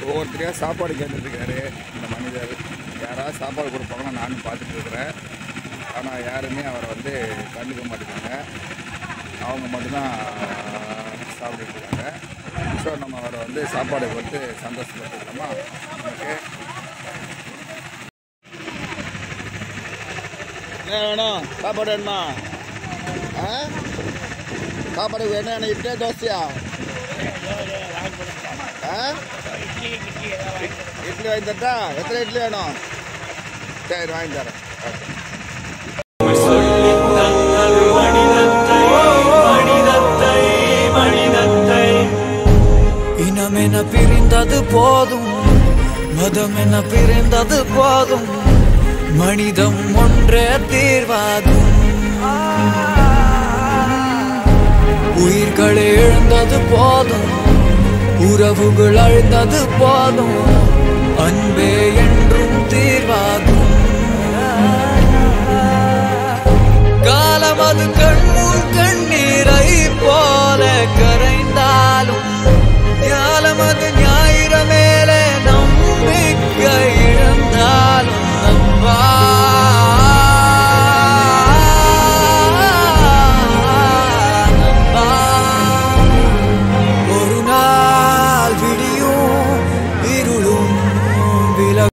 ஒவ்வொருத்தரையாக சாப்பாடு கேட்டுட்ருக்காரு இந்த மனிதர் யாராவது சாப்பாடு கொடுப்பாங்கன்னு நானும் பார்த்துட்டு இருக்கிறேன் ஆனால் யாருமே அவரை வந்து கண்டுக்க மாட்டேங்கிறாங்க அவங்க மட்டும்தான் சாப்பிட்டுட்டு இருக்காங்க ஸோ நம்ம அவரை வந்து சாப்பாடு கொடுத்து சந்தோஷப்படுத்திக்கலாமா ஓகே என்ன வேணும் சாப்பாடு வேணுமா ஆ சாப்பாடு வேணும் என்ன இட்லியா தோசையா ஆ இட்லி வாங்கி தரட்டா எத்தனை இட்லி வேணும் சரி வாங்கி தரேன் ஓகே இனமென பிரிந்தது போதும் மதமென பிரிந்தது போதும் மனிதம் ஒன்றே தீர்வாகும் உயிர்களை இழந்தது போதும் உறவுகள் அழுந்தது போதும் அன்பே என்றும் தீர்வாகும்